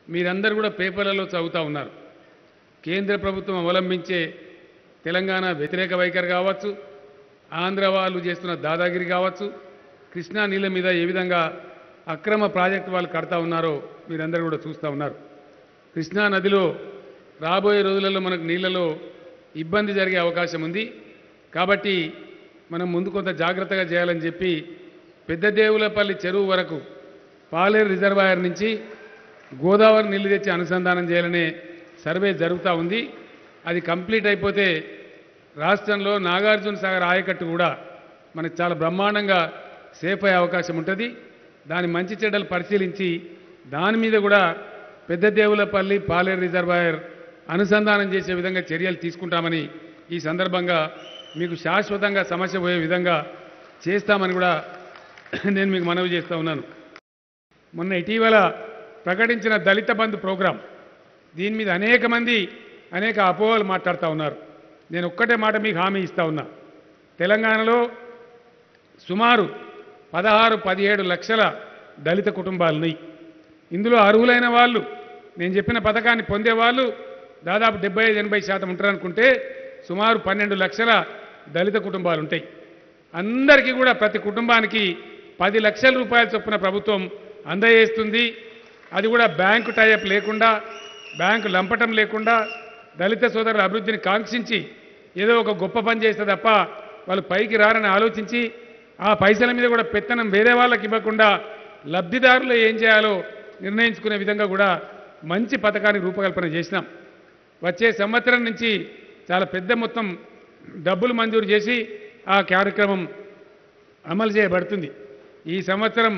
మీరందరూ కూడా పేపర్లలో చదువుతూ ఉన్నారు కేంద్ర ప్రభుత్వం అవలంబించే తెలంగాణ వ్యతిరేక వైఖరి కావచ్చు ఆంధ్ర వాళ్ళు చేస్తున్న దాదాగిరి కావచ్చు కృష్ణా నీళ్ళ మీద ఏ విధంగా అక్రమ ప్రాజెక్టు వాళ్ళు కడతా ఉన్నారో మీరందరూ కూడా చూస్తూ ఉన్నారు కృష్ణా నదిలో రాబోయే రోజులలో మనకు నీళ్లలో ఇబ్బంది జరిగే అవకాశం ఉంది కాబట్టి మనం ముందు కొంత జాగ్రత్తగా చేయాలని చెప్పి పెద్దదేవులపల్లి చెరువు వరకు పాలేరు రిజర్వాయర్ నుంచి గోదావరి నీళ్లు తెచ్చి అనుసంధానం చేయాలనే సర్వే జరుగుతూ ఉంది అది కంప్లీట్ అయిపోతే రాష్ట్రంలో నాగార్జున సాగర్ ఆయకట్టు కూడా మనకు చాలా బ్రహ్మాండంగా సేఫ్ అయ్యే అవకాశం ఉంటుంది దాని మంచి చెడ్డలు పరిశీలించి దాని మీద కూడా పెద్ద దేవులపల్లి పాలేరు రిజర్వాయర్ అనుసంధానం చేసే విధంగా చర్యలు తీసుకుంటామని ఈ సందర్భంగా మీకు శాశ్వతంగా సమస్య పోయే విధంగా చేస్తామని కూడా నేను మీకు మనవి చేస్తూ ఉన్నాను మొన్న ఇటీవల ప్రకటించిన దళిత బంధు ప్రోగ్రాం దీని మీద అనేక మంది అనేక అపోహలు మాట్లాడుతూ ఉన్నారు నేను ఒక్కటే మాట మీకు హామీ ఇస్తా ఉన్నా తెలంగాణలో సుమారు పదహారు పదిహేడు లక్షల దళిత కుటుంబాలున్నాయి ఇందులో అర్హులైన వాళ్ళు నేను చెప్పిన పథకాన్ని పొందే వాళ్ళు దాదాపు డెబ్బై ఐదు ఎనభై శాతం ఉంటారనుకుంటే సుమారు పన్నెండు లక్షల దళిత కుటుంబాలు ఉంటాయి అందరికీ కూడా ప్రతి కుటుంబానికి పది లక్షల రూపాయల చొప్పున ప్రభుత్వం అందజేస్తుంది అది కూడా బ్యాంకు టైఅప్ లేకుండా బ్యాంకు లంపటం లేకుండా దళిత సోదరుల అభివృద్ధిని కాంక్షించి ఏదో ఒక గొప్ప పని చేస్తే తప్ప వాళ్ళు పైకి రారని ఆలోచించి ఆ పైసల మీద కూడా పెత్తనం వేరే వాళ్ళకి ఇవ్వకుండా లబ్ధిదారులు ఏం చేయాలో నిర్ణయించుకునే విధంగా కూడా మంచి పథకానికి రూపకల్పన చేసినాం వచ్చే సంవత్సరం నుంచి చాలా పెద్ద మొత్తం డబ్బులు మంజూరు చేసి ఆ కార్యక్రమం అమలు చేయబడుతుంది ఈ సంవత్సరం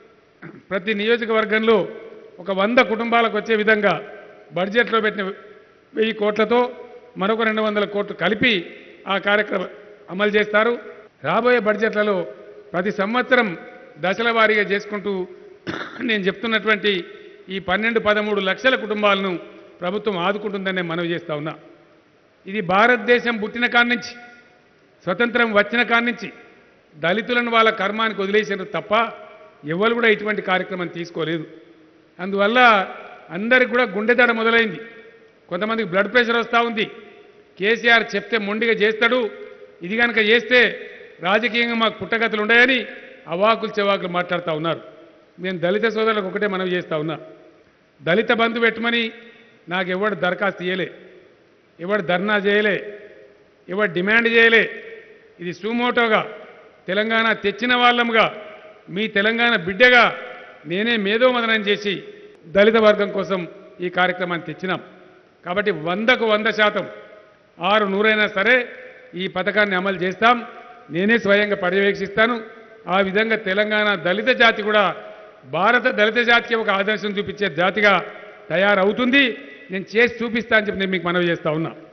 ప్రతి నియోజకవర్గంలో ఒక వంద కుటుంబాలకు వచ్చే విధంగా బడ్జెట్లో పెట్టిన వెయ్యి కోట్లతో మరొక రెండు వందల కోట్లు కలిపి ఆ కార్యక్రమం అమలు చేస్తారు రాబోయే బడ్జెట్లలో ప్రతి సంవత్సరం దశల వారీగా చేసుకుంటూ నేను చెప్తున్నటువంటి ఈ పన్నెండు పదమూడు లక్షల కుటుంబాలను ప్రభుత్వం ఆదుకుంటుందని నేను మనవి చేస్తా ఉన్నా ఇది భారతదేశం పుట్టిన కాడి నుంచి స్వతంత్రం వచ్చిన కాడి నుంచి దళితులను వాళ్ళ కర్మానికి వదిలేసినారు తప్ప ఎవరు కూడా ఇటువంటి కార్యక్రమం తీసుకోలేదు అందువల్ల అందరికి కూడా గుండెదడ మొదలైంది కొంతమందికి బ్లడ్ ప్రెషర్ వస్తూ ఉంది కేసీఆర్ చెప్తే మొండిగా చేస్తాడు ఇది కనుక చేస్తే రాజకీయంగా మాకు పుట్టగతులు ఉన్నాయని అవాకులు చెవాకులు మాట్లాడుతూ ఉన్నారు నేను దళిత సోదరులకు ఒకటే మనవి చేస్తా ఉన్నా దళిత బంధు పెట్టమని నాకు ఎవడు దరఖాస్తు చేయలే ఎవడు ధర్నా చేయలే ఎవడు డిమాండ్ చేయలే ఇది సుమోటోగా తెలంగాణ తెచ్చిన వాళ్ళముగా మీ తెలంగాణ బిడ్డగా నేనే మేధోమదనం చేసి దళిత వర్గం కోసం ఈ కార్యక్రమాన్ని తెచ్చినాం కాబట్టి వందకు వంద శాతం ఆరు నూరైనా సరే ఈ పథకాన్ని అమలు చేస్తాం నేనే స్వయంగా పర్యవేక్షిస్తాను ఆ విధంగా తెలంగాణ దళిత జాతి కూడా భారత దళిత జాతికి ఒక ఆదర్శం చూపించే జాతిగా తయారవుతుంది నేను చేసి చూపిస్తా అని చెప్పి నేను మీకు మనవి చేస్తా ఉన్నా